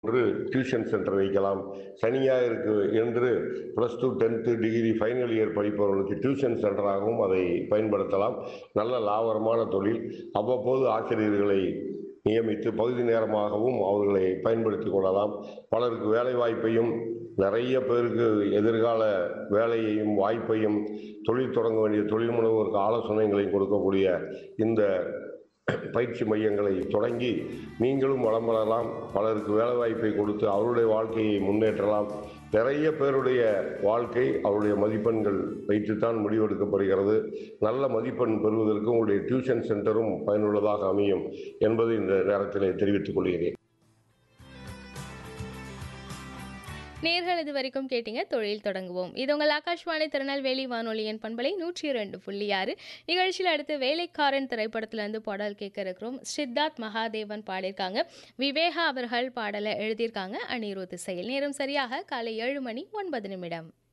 என்று tuition centre வைக்கலாம் சனி ஞாயிற்கு என்று plus two tenth degree final year படிப்பவர்களுக்கு டியூஷன் சென்டராகவும் அதை பயன்படுத்தலாம் நல்ல லாபகரமான தொழில் அவ்வப்போது ஆசிரியர்களை நியமித்து பகுதி நேரமாகவும் அவர்களை பயன்படுத்திக் கொள்ளலாம் பலருக்கு வேலை வாய்ப்பையும் நிறைய பேருக்கு எதிர்கால வேலையையும் வாய்ப்பையும் தொழில் தொடங்க வேண்டிய தொழில் முனைவோருக்கு ஆலோசனைகளையும் கொடுக்கக்கூடிய இந்த பயிற்சி மையங்களை தொடங்கி நீங்களும் வளம் வளரலாம் பலருக்கு வேலை வாய்ப்பை கொடுத்து அவருடைய வாழ்க்கையை முன்னேற்றலாம் நிறைய பேருடைய வாழ்க்கை அவருடைய மதிப்பெண்கள் வைத்துத்தான் முடிவெடுக்கப்படுகிறது நல்ல மதிப்பெண் பெறுவதற்கு உங்களுடைய டியூஷன் சென்டரும் பயனுள்ளதாக அமையும் என்பதை இந்த நேரத்தில் தெரிவித்துக் கொள்கிறேன் நேர்கள் இது வரைக்கும் கேட்டீங்க தொழில் தொடங்குவோம் இது உங்கள் ஆகாஷ்வாணி திருநெல்வேலி வானொலியின் பண்பலை நூற்றி இரண்டு புள்ளி ஆறு நிகழ்ச்சியில் அடுத்து வேலைக்காரன் திரைப்படத்திலிருந்து பாடல் கேட்க இருக்கிறோம் சித்தார்த் மகாதேவன் பாடியிருக்காங்க விவேகா அவர்கள் பாடலை எழுதியிருக்காங்க அனிருத் இசையில் நேரம் சரியாக காலை ஏழு மணி ஒன்பது நிமிடம்